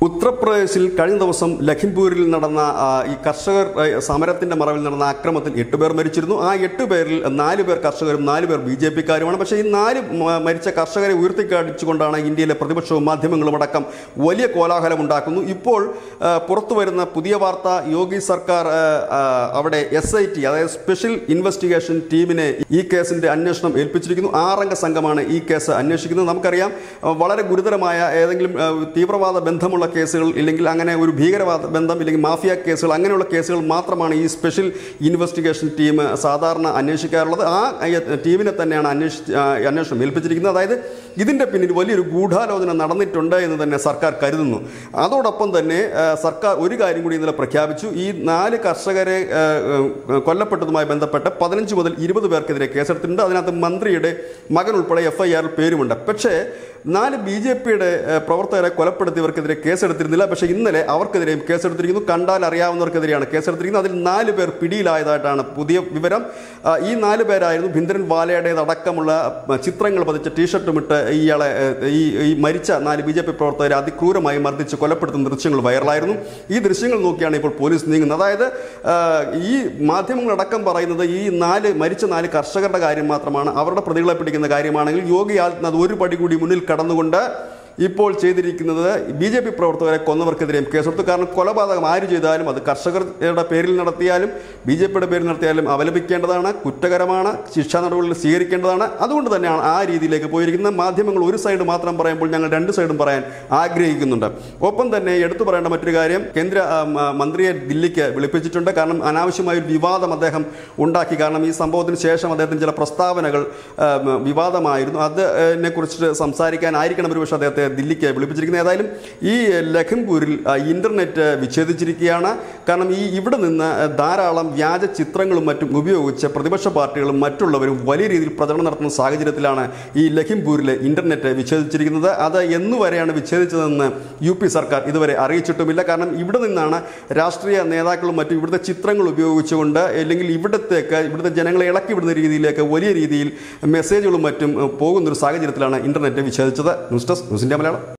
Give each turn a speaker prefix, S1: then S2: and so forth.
S1: ഉത്തർപ്രദേശിൽ കഴിഞ്ഞ ദിവസം ലഖിംപൂരിൽ നടന്ന ആ, ഈ കർഷകർ ആ, സമരത്തിന്റെ മറവിൽ നടന്ന ആക്രമണത്തിൽ എട്ടുപേർ മരിച്ചിരുന്നു ആ എട്ടുപേരിൽ നാല് പേർ കർഷകരും നാല് പേർ ബി ജെ പിക്കാരുമാണ് പക്ഷേ ഈ നാല് മ- മരിച്ച കർഷകരെ ഉയർത്തിക്കാണിച്ചുകൊണ്ടാണ് ഇന്ത്യയിലെ പ്രതിപക്ഷവും മാധ്യമങ്ങളും അടക്കം വലിയ കോലാഹലം ഉണ്ടാക്കുന്നു ഇപ്പോൾ ആ, പുറത്തു വരുന്ന പുതിയ വാർത്ത യോഗി സർക്കാർ ആ, ആ, അവിടെ എസ് ഐ ടി അതായത് സ്പെഷ്യൽ ഇൻവെസ്റ്റിഗേഷൻ ടീമിനെ ഈ കേസിന്റെ അന്വേഷണം ഏൽപ്പിച്ചിരിക്കുന്നു ആറംഗ സംഘമാണ് ഈ കേസ് അന്വേഷിക്കുന്നത് നമുക്കറിയാം ആ, വളരെ ഗുരുതരമായ ഏതെങ്കിലും ആ, തീവ്രവാദ ബന്ധമുള്ള കേസുകൾ ഇല്ലെങ്കിൽ അങ്ങനെ ഒരു ഭീകരവാദ ബന്ധം ഇല്ലെങ്കിൽ മാഫിയ കേസുകൾ അങ്ങനെയുള്ള കേസുകൾ മാത്രമാണ് ഈ സ്പെഷ്യൽ ഇൻവെസ്റ്റിഗേഷൻ ടീം സാധാരണ അന്വേഷിക്കാറുള്ളത് ആ അയ- ടീമിനെ തന്നെയാണ് അന്വേഷിച്ച് ആ, അന്വേഷണം ഏൽപ്പിച്ചിരിക്കുന്നത് അതായത് ഇതിന്റെ പിന്നിൽ വലിയൊരു ഗൂഢാലോചന നടന്നിട്ടുണ്ട് എന്ന് തന്നെ സർക്കാർ കരുതുന്നു അതോടൊപ്പം തന്നെ ആ, സർക്കാർ ഒരു കാര്യം കൂടി ഇന്നലെ പ്രഖ്യാപിച്ചു ഈ നാല് കർഷകരെ ആ, ആ, കൊല്ലപ്പെട്ടതുമായി ബന്ധപ്പെട്ട് പതിനഞ്ച് മുതൽ ഇരുപത് പേർക്കെതിരെ കേസെടുത്തിട്ടുണ്ട് അതിനകത്ത് മന്ത്രിയുടെ മകൻ ഉൾപ്പെടെ എഫ് ഐ ആറിൽ പേരുമുണ്ട് പക്ഷേ നാല് ബി ജെ പിയുടെ പ്രവർത്തകരെ കൊലപ്പെടുത്തിയവർക്കെതിരെ കേസെടുത്തിരുന്നില്ല പക്ഷേ ഇന്നലെ അവർക്കെതിരെയും കേസെടുത്തിരിക്കുന്നു കണ്ടാൽ അറിയാവുന്നവർക്കെതിരെയാണ് കേസെടുത്തിരിക്കുന്നത് അതിൽ നാല് പേർ പിടിയിലായതായിട്ടാണ് പുതിയ വിവരം ആ, ഈ നാല് പേരായിരുന്നു ഭിന്ദ്രൻ വാലയുടേതടക്കമുള്ള ആ, ചിത്രങ്ങൾ പതിച്ച ടീഷർട്ടും ഇട്ട് ഇയാളെ ആ, ഈ ഈ മരിച്ച നാല് ബി ജെ പി പ്രവർത്തകരെ അതിക്രൂരമായി മർദ്ദിച്ച് കൊലപ്പെടുത്തുന്ന ദൃശ്യങ്ങൾ വൈറലായിരുന്നു ഈ ദൃശ്യങ്ങൾ നോക്കിയാണ് ഇപ്പോൾ പോലീസ് നീങ്ങുന്നത് അതായത് ആ, ഈ മാധ്യമങ്ങളടക്കം പറയുന്നത് ഈ നാല് മരിച്ച നാല് കർഷകരുടെ കാര്യം മാത്രമാണ് അവരുടെ പ്രതികളെ പിടിക്കുന്ന കാര്യമാണെങ്കിൽ യോഗി ആദിത്യനാഥ് ഒരു പടി കൂടി മുന്നിൽ കടന്നുകൊണ്ട് ഇപ്പോൾ ചെയ്തിരിക്കുന്നത് ബി ജെ പി പ്രവർത്തകരെ കൊന്നവർക്കെതിരെയും കേസെടുത്തു കാരണം കൊലപാതകം ആര് ചെയ്താലും അത് കർഷകരുടെ പേരിൽ നടത്തിയാലും ബി ജെ പിയുടെ പേരിൽ നടത്തിയാലും അപലപിക്കേണ്ടതാണ് കുറ്റകരമാണ് ശിക്ഷാ നടപടികൾ സ്വീകരിക്കേണ്ടതാണ് അതുകൊണ്ട് തന്നെയാണ് ആ രീതിയിലേക്ക് പോയിരിക്കുന്നത് മാധ്യമങ്ങൾ ഒരു സൈഡ് മാത്രം പറയുമ്പോൾ ഞങ്ങൾ രണ്ട് സൈഡും പറയാൻ ആഗ്രഹിക്കുന്നുണ്ട് ഒപ്പം തന്നെ എടുത്തു പറയേണ്ട മറ്റൊരു കാര്യം കേന്ദ്ര ആ, മ- മന്ത്രിയെ ദില്ലിക്ക് വിളിപ്പിച്ചിട്ടുണ്ട് കാരണം അനാവശ്യമായ ഒരു വിവാദം അദ്ദേഹം ഉണ്ടാക്കി കാരണം ഈ സംഭവത്തിന് ശേഷം അദ്ദേഹത്തിന് ചില പ്രസ്താവനകൾ ആ, മ- വിവാദമായിരുന്നു അതിനെ കുറിച്ച് സംസാരിക്കാനായിരിക്കണം ഒരുപക്ഷെ അദ്ദേഹത്തെ ദില്ലിക്ക് വിളിപ്പിച്ചിരിക്കുന്നത് ഏതായാലും ഈ ലഖിംപൂരിൽ ആ, ഇന്റർനെറ്റ് വിച്ഛേദിച്ചിരിക്കുകയാണ് കാരണം ഈ ഇവിടെ നിന്ന് ധാരാളം വ്യാജ ചിത്രങ്ങളും മറ്റും ഉപയോഗിച്ച് പ്രതിപക്ഷ പാർട്ടികളും മറ്റുള്ളവരും വലിയ രീതിയിൽ പ്രചരണം നടത്തുന്ന സാഹചര്യത്തിലാണ് ഈ ലഖിംപൂരിലെ ഇന്റർനെറ്റ് വിച്ഛേദിച്ചിരിക്കുന്നത് അത് എന്ന് വരെയാണ് വിച്ഛേദിച്ചതെന്ന് യു പി സർക്കാർ ഇതുവരെ അറിയിച്ചിട്ടുമില്ല കാരണം ഇവിടെ നിന്നാണ് രാഷ്ട്രീയ നേതാക്കളും മറ്റും ഇവിടുത്തെ ചിത്രങ്ങൾ ഉപയോഗിച്ചുകൊണ്ട് അല്ലെങ്കിൽ ഇവിടത്തേക്ക് ഇവിടുത്തെ ജനങ്ങളെ ഇളക്കി വിടുന്ന രീതിയിലേക്ക് വലിയ രീതിയിൽ മെസ്സേജുകളും മറ്റും പോകുന്ന ഒരു സാഹചര്യത്തിലാണ് ഇന്റർനെറ്റ് വിച്ഛേദിച്ചത് news desk news India Malayalam